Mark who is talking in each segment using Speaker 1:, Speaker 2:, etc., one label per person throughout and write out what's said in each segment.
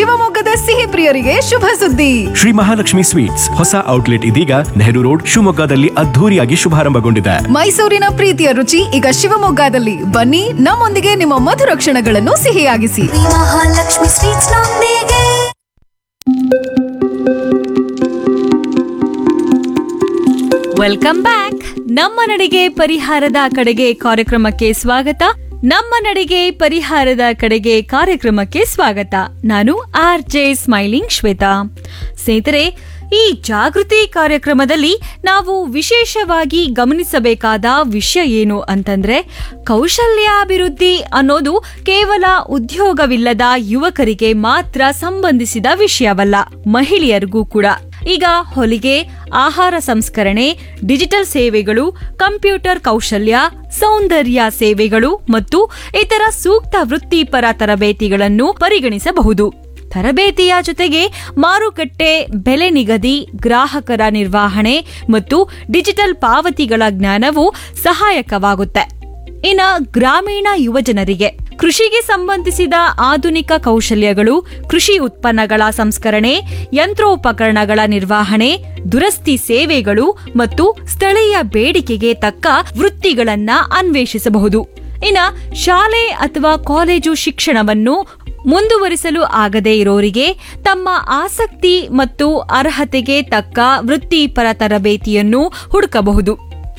Speaker 1: ಶಿವಮೊಗ್ಗದ ಸಿಹಿ ಪ್ರಿಯರಿಗೆ ಶುಭ ಸುದ್ದಿ
Speaker 2: ಶ್ರೀ ಮಹಾಲಕ್ಷ್ಮಿ ಸ್ವೀಟ್ಸ್ ಹೊಸ ಔಟ್ಲೆಟ್ ಇದೀಗ ನೆಹರು ರೋಡ್ ಶಿವಮೊಗ್ಗದಲ್ಲಿ ಅದ್ಧೂರಿಯಾಗಿ ಶುಭಾರಂಭಗೊಂಡಿದೆ
Speaker 1: ಮೈಸೂರಿನ ಪ್ರೀತಿಯ ರುಚಿ ಈಗ ಶಿವಮೊಗ್ಗದಲ್ಲಿ ಬನ್ನಿ ನಮ್ಮೊಂದಿಗೆ ನಿಮ್ಮ ಮಧುರ ಕ್ಷಣಗಳನ್ನು ಸಿಹಿಯಾಗಿಸಿ
Speaker 3: ಮಹಾಲಕ್ಷ್ಮಿ ಸ್ವೀಟ್ಸ್ ನೊಂದಿಗೆ
Speaker 4: ವೆಲ್ಕಮ್ ಬ್ಯಾಕ್ ನಮ್ಮ ನಡಿಗೆ ಪರಿಹಾರದ ಕಡೆಗೆ ಕಾರ್ಯಕ್ರಮಕ್ಕೆ ಸ್ವಾಗತ ನಮ್ಮ ನಡಿಗೆ ಪರಿಹಾರದ ಕಡೆಗೆ ಕಾರ್ಯಕ್ರಮಕ್ಕೆ ಸ್ವಾಗತ ನಾನು ಆರ್ ಜೆ ಸ್ಮೈಲಿಂಗ್ ಶ್ವೇತಾ ಸ್ನೇಹಿತರೆ ಈ ಜಾಗೃತಿ ಕಾರ್ಯಕ್ರಮದಲ್ಲಿ ನಾವು ವಿಶೇಷವಾಗಿ ಗಮನಿಸಬೇಕಾದ ವಿಷಯ ಏನು ಅಂತಂದ್ರೆ ಕೌಶಲ್ಯಾಭಿವೃದ್ಧಿ ಅನ್ನೋದು ಕೇವಲ ಉದ್ಯೋಗವಿಲ್ಲದ ಯುವಕರಿಗೆ ಮಾತ್ರ ಸಂಬಂಧಿಸಿದ ವಿಷಯವಲ್ಲ ಮಹಿಳೆಯರಿಗೂ ಕೂಡ ಈಗ ಹೊಲಿಗೆ ಆಹಾರ ಸಂಸ್ಕರಣೆ ಡಿಜಿಟಲ್ ಸೇವೆಗಳು ಕಂಪ್ಯೂಟರ್ ಕೌಶಲ್ಯ ಸೌಂದರ್ಯ ಸೇವೆಗಳು ಮತ್ತು ಇತರ ಸೂಕ್ತ ವೃತ್ತಿಪರ ತರಬೇತಿಗಳನ್ನು ಪರಿಗಣಿಸಬಹುದು ತರಬೇತಿಯ ಜೊತೆಗೆ ಮಾರುಕಟ್ಟೆ ಬೆಲೆ ನಿಗದಿ ಗ್ರಾಹಕರ ನಿರ್ವಹಣೆ ಮತ್ತು ಡಿಜಿಟಲ್ ಪಾವತಿಗಳ ಜ್ಞಾನವು ಸಹಾಯಕವಾಗುತ್ತೆ ಇನ್ನ ಗ್ರಾಮೀಣ ಯುವಜನರಿಗೆ ಕೃಷಿಗೆ ಸಂಬಂಧಿಸಿದ ಆಧುನಿಕ ಕೌಶಲ್ಯಗಳು ಕೃಷಿ ಉತ್ಪನ್ನಗಳ ಸಂಸ್ಕರಣೆ ಯಂತ್ರೋಪಕರಣಗಳ ನಿರ್ವಹಣೆ ದುರಸ್ತಿ ಸೇವೆಗಳು ಮತ್ತು ಸ್ಥಳೀಯ ಬೇಡಿಕೆಗೆ ತಕ್ಕ ವೃತ್ತಿಗಳನ್ನ ಅನ್ವೇಷಿಸಬಹುದು ಇನ್ನ ಶಾಲೆ ಅಥವಾ ಕಾಲೇಜು ಶಿಕ್ಷಣವನ್ನು ಮುಂದುವರಿಸಲು ಆಗದೇ ಇರೋರಿಗೆ ತಮ್ಮ ಆಸಕ್ತಿ ಮತ್ತು ಅರ್ಹತೆಗೆ ತಕ್ಕ ವೃತ್ತಿಪರ ತರಬೇತಿಯನ್ನು ಹುಡುಕಬಹುದು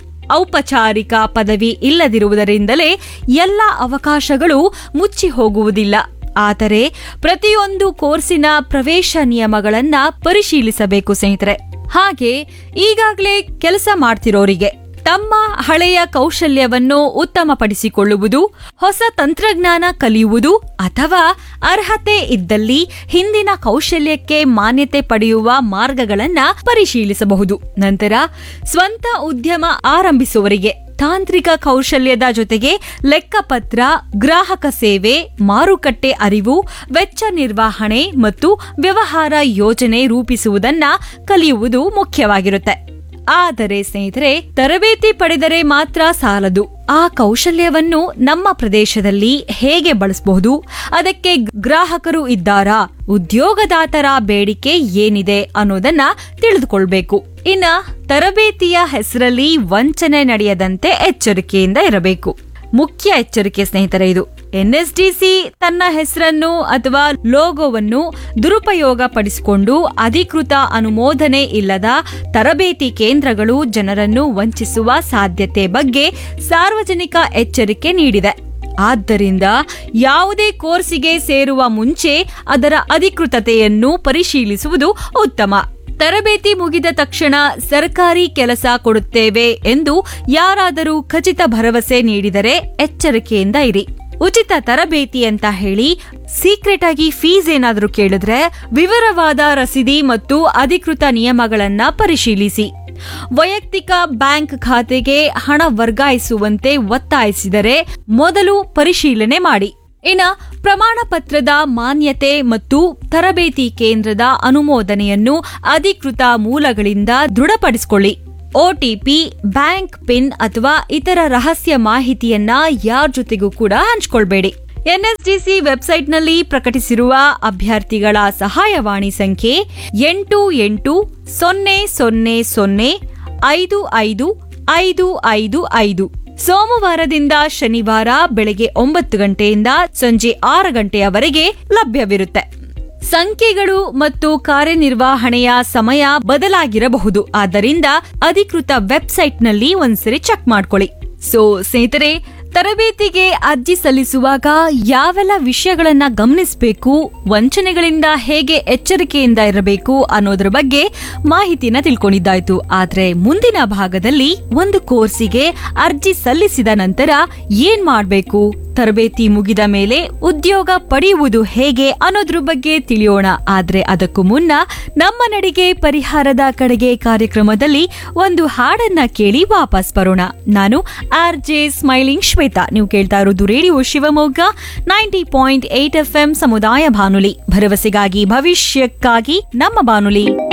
Speaker 4: ಔಪಚಾರಿಕ ಪದವಿ ಇಲ್ಲದಿರುವುದರಿಂದಲೇ ಎಲ್ಲ ಅವಕಾಶಗಳು ಮುಚ್ಚಿ ಹೋಗುವುದಿಲ್ಲ ಆದರೆ ಪ್ರತಿಯೊಂದು ಕೋರ್ಸಿನ ಪ್ರವೇಶ ನಿಯಮಗಳನ್ನ ಪರಿಶೀಲಿಸಬೇಕು ಸ್ನೇಹಿತರೆ ಹಾಗೆ ಈಗಾಗಲೇ ಕೆಲಸ ಮಾಡ್ತಿರೋರಿಗೆ ತಮ್ಮ ಹಳೆಯ ಕೌಶಲ್ಯವನ್ನು ಉತ್ತಮಪಡಿಸಿಕೊಳ್ಳುವುದು ಹೊಸ ತಂತ್ರಜ್ಞಾನ ಕಲಿಯುವುದು ಅಥವಾ ಅರ್ಹತೆ ಇದ್ದಲ್ಲಿ ಹಿಂದಿನ ಕೌಶಲ್ಯಕ್ಕೆ ಮಾನ್ಯತೆ ಪಡೆಯುವ ಮಾರ್ಗಗಳನ್ನ ಪರಿಶೀಲಿಸಬಹುದು ನಂತರ ಸ್ವಂತ ಉದ್ಯಮ ಆರಂಭಿಸುವವರಿಗೆ ತಾಂತ್ರಿಕ ಕೌಶಲ್ಯದ ಜೊತೆಗೆ ಲೆಕ್ಕಪತ್ರ ಗ್ರಾಹಕ ಸೇವೆ ಮಾರುಕಟ್ಟೆ ಅರಿವು ವೆಚ್ಚ ನಿರ್ವಹಣೆ ಮತ್ತು ವ್ಯವಹಾರ ಯೋಜನೆ ರೂಪಿಸುವುದನ್ನ ಕಲಿಯುವುದು ಮುಖ್ಯವಾಗಿರುತ್ತೆ ಆದರೆ ಸ್ನೇಹಿತರೆ ತರಬೇತಿ ಪಡೆದರೆ ಮಾತ್ರ ಸಾಲದು ಆ ಕೌಶಲ್ಯವನ್ನು ನಮ್ಮ ಪ್ರದೇಶದಲ್ಲಿ ಹೇಗೆ ಬಳಸಬಹುದು ಅದಕ್ಕೆ ಗ್ರಾಹಕರು ಇದ್ದಾರಾ ಉದ್ಯೋಗದಾತರ ಬೇಡಿಕೆ ಏನಿದೆ ಅನ್ನೋದನ್ನ ತಿಳಿದುಕೊಳ್ಬೇಕು ಇನ್ನ ತರಬೇತಿಯ ಹೆಸರಲ್ಲಿ ವಂಚನೆ ನಡೆಯದಂತೆ ಎಚ್ಚರಿಕೆಯಿಂದ ಇರಬೇಕು ಮುಖ್ಯ ಎಚ್ಚರಿಕೆ ಸ್ನೇಹಿತರೆ ಇದು ಎನ್ಎಸ್ಡಿಸಿ ತನ್ನ ಹೆಸರನ್ನು ಅಥವಾ ಲೋಗೋವನ್ನು ದುರುಪಯೋಗ ಪಡಿಸಿಕೊಂಡು ಅಧಿಕೃತ ಅನುಮೋದನೆ ಇಲ್ಲದ ತರಬೇತಿ ಕೇಂದ್ರಗಳು ಜನರನ್ನು ವಂಚಿಸುವ ಸಾಧ್ಯತೆ ಬಗ್ಗೆ ಸಾರ್ವಜನಿಕ ಎಚ್ಚರಿಕೆ ನೀಡಿದೆ ಆದ್ದರಿಂದ ಯಾವುದೇ ಕೋರ್ಸಿಗೆ ಸೇರುವ ಮುಂಚೆ ಅದರ ಅಧಿಕೃತತೆಯನ್ನು ಪರಿಶೀಲಿಸುವುದು ಉತ್ತಮ ತರಬೇತಿ ಮುಗಿದ ತಕ್ಷಣ ಸರ್ಕಾರಿ ಕೆಲಸ ಕೊಡುತ್ತೇವೆ ಎಂದು ಯಾರಾದರೂ ಖಚಿತ ಭರವಸೆ ನೀಡಿದರೆ ಎಚ್ಚರಿಕೆಯಿಂದ ಇರಿ ಉಚಿತ ತರಬೇತಿ ಅಂತ ಹೇಳಿ ಸೀಕ್ರೆಟ್ ಆಗಿ ಫೀಸ್ ಏನಾದರೂ ಕೇಳಿದ್ರೆ ವಿವರವಾದ ರಸೀದಿ ಮತ್ತು ಅಧಿಕೃತ ನಿಯಮಗಳನ್ನ ಪರಿಶೀಲಿಸಿ ವೈಯಕ್ತಿಕ ಬ್ಯಾಂಕ್ ಖಾತೆಗೆ ಹಣ ವರ್ಗಾಯಿಸುವಂತೆ ಒತ್ತಾಯಿಸಿದರೆ ಮೊದಲು ಪರಿಶೀಲನೆ ಮಾಡಿ ಇನ್ನ ಪ್ರಮಾಣ ಪತ್ರದ ಮಾನ್ಯತೆ ಮತ್ತು ತರಬೇತಿ ಕೇಂದ್ರದ ಅನುಮೋದನೆಯನ್ನು ಅಧಿಕೃತ ಮೂಲಗಳಿಂದ ದೃಢಪಡಿಸಿಕೊಳ್ಳಿ ಒಟಿಪಿ ಬ್ಯಾಂಕ್ ಪಿನ್ ಅಥವಾ ಇತರ ರಹಸ್ಯ ಮಾಹಿತಿಯನ್ನ ಯಾರ ಜೊತೆಗೂ ಕೂಡ ಹಂಚ್ಕೊಳ್ಬೇಡಿ ಎನ್ಎಸ್ಡಿಸಿ ವೆಬ್ಸೈಟ್ನಲ್ಲಿ ಪ್ರಕಟಿಸಿರುವ ಅಭ್ಯರ್ಥಿಗಳ ಸಹಾಯವಾಣಿ ಸಂಖ್ಯೆ ಎಂಟು ಎಂಟು ಸೊನ್ನೆ ಸೊನ್ನೆ ಸೊನ್ನೆ ಐದು ಐದು ಐದು ಐದು ಐದು ಸೋಮವಾರದಿಂದ ಶನಿವಾರ ಬೆಳಗ್ಗೆ ಒಂಬತ್ತು ಗಂಟೆಯಿಂದ ಸಂಜೆ ಆರು ಗಂಟೆಯವರೆಗೆ ಲಭ್ಯವಿರುತ್ತೆ ಸಂಖ್ಯೆಗಳು ಮತ್ತು ಕಾರ್ಯನಿರ್ವಹಣೆಯ ಸಮಯ ಬದಲಾಗಿರಬಹುದು ಆದ್ದರಿಂದ ಅಧಿಕೃತ ವೆಬ್ಸೈಟ್ನಲ್ಲಿ ಒಂದ್ಸರಿ ಚೆಕ್ ಮಾಡ್ಕೊಳ್ಳಿ ಸೊ ಸ್ನೇಹಿತರೆ ತರಬೇತಿಗೆ ಅರ್ಜಿ ಸಲ್ಲಿಸುವಾಗ ಯಾವೆಲ್ಲ ವಿಷಯಗಳನ್ನ ಗಮನಿಸಬೇಕು ವಂಚನೆಗಳಿಂದ ಹೇಗೆ ಎಚ್ಚರಿಕೆಯಿಂದ ಇರಬೇಕು ಅನ್ನೋದ್ರ ಬಗ್ಗೆ ಮಾಹಿತಿನ ತಿಳ್ಕೊಂಡಿದ್ದಾಯ್ತು ಆದ್ರೆ ಮುಂದಿನ ಭಾಗದಲ್ಲಿ ಒಂದು ಕೋರ್ಸಿಗೆ ಅರ್ಜಿ ಸಲ್ಲಿಸಿದ ನಂತರ ಏನ್ ಮಾಡ್ಬೇಕು ತರಬೇತಿ ಮುಗಿದ ಮೇಲೆ ಉದ್ಯೋಗ ಪಡೆಯುವುದು ಹೇಗೆ ಅನ್ನೋದ್ರ ಬಗ್ಗೆ ತಿಳಿಯೋಣ ಆದ್ರೆ ಅದಕ್ಕೂ ಮುನ್ನ ನಮ್ಮ ನಡಿಗೆ ಪರಿಹಾರದ ಕಡೆಗೆ ಕಾರ್ಯಕ್ರಮದಲ್ಲಿ ಒಂದು ಹಾಡನ್ನ ಕೇಳಿ ವಾಪಸ್ ಬರೋಣ ನಾನು ಆರ್ ಜೆ ಸ್ಮೈಲಿಂಗ್ ಶ್ವೇತಾ ನೀವು ಕೇಳ್ತಾ ಇರೋದು radio Shivamogga ninety point eight F M ಸಮುದಾಯ ಬಾನುಲಿ ಭರವಸೆಗಾಗಿ ಭವಿಷ್ಯಕ್ಕಾಗಿ ನಮ್ಮ ಬಾನುಲಿ